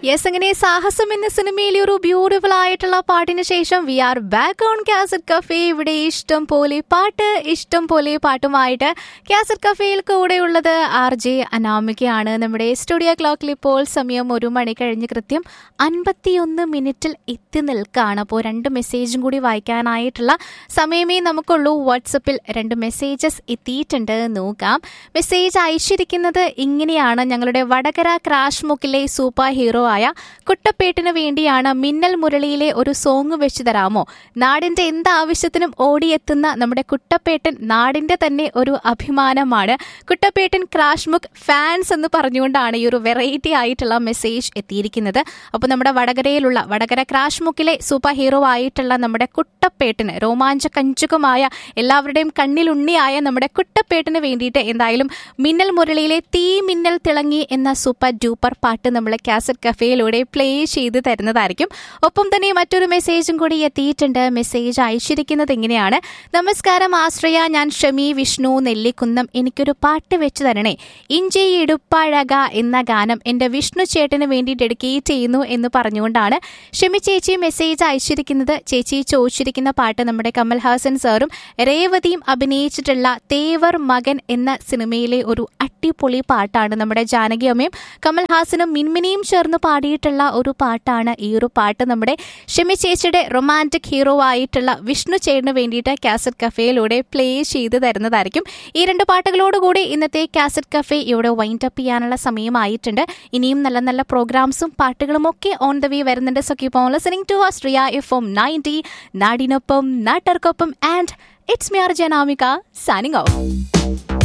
yes അങ്ങനെ സാഹസം എന്ന സിനിമയിലെ ഒരു ബ്യൂട്ടിഫുൾ ആയിട്ടുള്ള പാട്ടിന് ശേഷം we are back on cassette cafe ഇവിടെ ഇഷ്ടം പോലെ പാട്ട് ഇഷ്ടം പോലെ പാട്ടുമായിട്ട് കാസറ്റ് കഫേയിൽ കൂടെയുള്ളത് ആർ ജെ അനാമികയാണ് നമ്മുടെ സ്റ്റുഡിയോ ക്ലോക്കിൽ ഇപ്പോൾ സമയം ഒരു മണി കഴിഞ്ഞ് കൃത്യം അൻപത്തിയൊന്ന് മിനിറ്റിൽ എത്തി നിൽക്കുകയാണ് അപ്പോൾ രണ്ട് മെസ്സേജും കൂടി വായിക്കാനായിട്ടുള്ള സമയമേ നമുക്കുള്ളൂ വാട്സപ്പിൽ രണ്ട് മെസ്സേജസ് എത്തിയിട്ടുണ്ട് നോക്കാം മെസ്സേജ് അയച്ചിരിക്കുന്നത് ഇങ്ങനെയാണ് ഞങ്ങളുടെ വടകര ക്രാഷ് മുക്കിലെ സൂപ്പർ ഹീറോ ആയ കുട്ടപ്പേട്ടിന് വേണ്ടിയാണ് മിന്നൽ മുരളിയിലെ ഒരു സോങ് വെച്ചു തരാമോ നാടിന്റെ എന്ത് ആവശ്യത്തിനും ഓടിയെത്തുന്ന നമ്മുടെ കുട്ടപ്പേട്ടൻ നാടിന്റെ തന്നെ ഒരു അഭിമാനമാണ് കുട്ടപ്പേട്ടൻ ക്രാഷ് മുക്ക് ഫാൻസ് എന്ന് പറഞ്ഞുകൊണ്ടാണ് ഈ ഒരു വെറൈറ്റി ആയിട്ടുള്ള മെസ്സേജ് എത്തിയിരിക്കുന്നത് അപ്പോൾ നമ്മുടെ വടകരയിലുള്ള വടകര ക്രാഷ് മുക്കിലെ സൂപ്പർ ഹീറോ ആയിട്ടുള്ള നമ്മുടെ കുട്ടപ്പേട്ടന് രോമാഞ്ച കഞ്ചുകമായ എല്ലാവരുടെയും കണ്ണിലുണ്ണിയായ നമ്മുടെ കുട്ടപ്പേട്ടന് വേണ്ടിയിട്ട് എന്തായാലും മിന്നൽ മുരളിയിലെ തീ മിന്നൽ തിളങ്ങി എന്ന സൂപ്പർ ഡൂപ്പർ പാട്ട് നമ്മൾ കാസറ്റ് കഫേയിലൂടെ പ്ലേ ചെയ്ത് തരുന്നതായിരിക്കും ഒപ്പം തന്നെ മറ്റൊരു മെസ്സേജും കൂടി എത്തിയിട്ടുണ്ട് മെസ്സേജ് അയച്ചിരിക്കുന്നത് ഇങ്ങനെയാണ് നമസ്കാരം ആശ്രയ ഞാൻ ഷമി വിഷ്ണു നെല്ലിക്കുന്നം എനിക്കൊരു പാട്ട് വെച്ച് തരണേ ഇഞ്ചി ഇടുപ്പഴക എന്ന ഗാനം എൻ്റെ വിഷ്ണു ചേട്ടന് വേണ്ടി ഡെഡിക്കേറ്റ് ചെയ്യുന്നു എന്ന് പറഞ്ഞുകൊണ്ടാണ് ഷമി ചേച്ചി മെസ്സേജ് അയച്ചിരിക്കുന്നത് ചേച്ചി ചോദിച്ചിരിക്കുന്ന പാട്ട് നമ്മുടെ കമൽഹാസൻ സാറും രേവതിയും അഭിനയിച്ചിട്ടുള്ള തേവർ മകൻ എന്ന സിനിമയിലെ ഒരു അടിപൊളി പാട്ടാണ് നമ്മുടെ ജാനകി അമ്മയും കമൽഹാസനും മിൻമിനിയും ചേർന്ന് പാടിയിട്ടുള്ള ഒരു പാട്ടാണ് ഈ ഒരു പാട്ട് നമ്മുടെ ഷെമി ചേച്ചിയുടെ റൊമാൻറ്റിക് ഹീറോ ആയിട്ടുള്ള വിഷ്ണു ചേട്ടന് വേണ്ടിയിട്ട് കാസറ്റ് കഫേയിലൂടെ പ്ലേ ചെയ്ത് തരുന്നതായിരിക്കും ഈ രണ്ട് പാട്ടുകളോടുകൂടി ഇന്നത്തെ കാസറ്റ് കഫേ ഇവിടെ വൈൻഡ് അപ്പ് ചെയ്യാനുള്ള സമയമായിട്ടുണ്ട് ഇനിയും നല്ല നല്ല പ്രോഗ്രാംസും പാട്ടുകളും ഒക്കെ ഓൺ ദ വേ വരുന്നുണ്ട് so keep on listening to Astria F M ninety നാടിനൊപ്പം നാട്ടർക്കൊപ്പം ആൻഡ് ഇറ്റ്സ് മിയാർ ജനാമിക സാനിങ് ഓഫ്